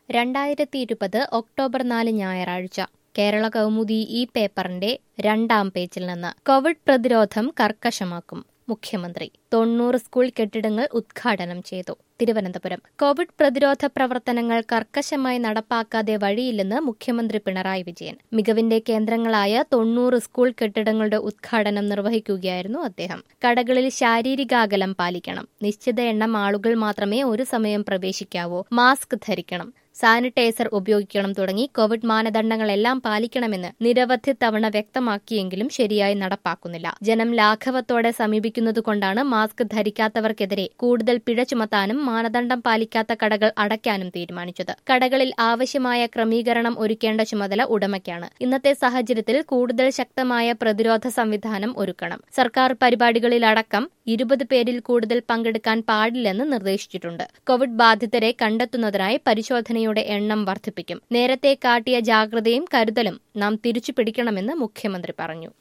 രണ്ടായിരത്തി ഇരുപത് ഒക്ടോബർ നാല് ഞായറാഴ്ച കേരള കൗമുദി ഈ പേപ്പറിന്റെ രണ്ടാം പേജിൽ നിന്ന് കോവിഡ് പ്രതിരോധം കർക്കശമാക്കും മുഖ്യമന്ത്രി തൊണ്ണൂറ് സ്കൂൾ കെട്ടിടങ്ങൾ ഉദ്ഘാടനം ചെയ്തു തിരുവനന്തപുരം കോവിഡ് പ്രതിരോധ പ്രവർത്തനങ്ങൾ കർക്കശമായി നടപ്പാക്കാതെ വഴിയില്ലെന്ന് മുഖ്യമന്ത്രി പിണറായി വിജയൻ മികവിന്റെ കേന്ദ്രങ്ങളായ തൊണ്ണൂറ് സ്കൂൾ കെട്ടിടങ്ങളുടെ ഉദ്ഘാടനം നിർവഹിക്കുകയായിരുന്നു അദ്ദേഹം കടകളിൽ ശാരീരികാകലം പാലിക്കണം നിശ്ചിത എണ്ണം ആളുകൾ മാത്രമേ ഒരു സമയം പ്രവേശിക്കാവൂ മാസ്ക് ധരിക്കണം സാനിറ്റൈസർ ഉപയോഗിക്കണം തുടങ്ങി കോവിഡ് മാനദണ്ഡങ്ങളെല്ലാം പാലിക്കണമെന്ന് നിരവധി തവണ വ്യക്തമാക്കിയെങ്കിലും ശരിയായി നടപ്പാക്കുന്നില്ല ജനം ലാഘവത്തോടെ സമീപിക്കുന്നതുകൊണ്ടാണ് മാസ്ക് ധരിക്കാത്തവർക്കെതിരെ കൂടുതൽ പിഴ ചുമത്താനും മാനദണ്ഡം പാലിക്കാത്ത കടകൾ അടയ്ക്കാനും തീരുമാനിച്ചത് കടകളിൽ ആവശ്യമായ ക്രമീകരണം ഒരുക്കേണ്ട ചുമതല ഉടമയ്ക്കാണ് ഇന്നത്തെ സാഹചര്യത്തിൽ കൂടുതൽ ശക്തമായ പ്രതിരോധ സംവിധാനം ഒരുക്കണം സർക്കാർ പരിപാടികളിലടക്കം ഇരുപത് പേരിൽ കൂടുതൽ പങ്കെടുക്കാൻ പാടില്ലെന്ന് നിർദ്ദേശിച്ചിട്ടുണ്ട് കോവിഡ് ബാധിതരെ കണ്ടെത്തുന്നതിനായി പരിശോധനയുടെ എണ്ണം വർദ്ധിപ്പിക്കും നേരത്തെ കാട്ടിയ ജാഗ്രതയും കരുതലും നാം തിരിച്ചു പിടിക്കണമെന്ന് മുഖ്യമന്ത്രി പറഞ്ഞു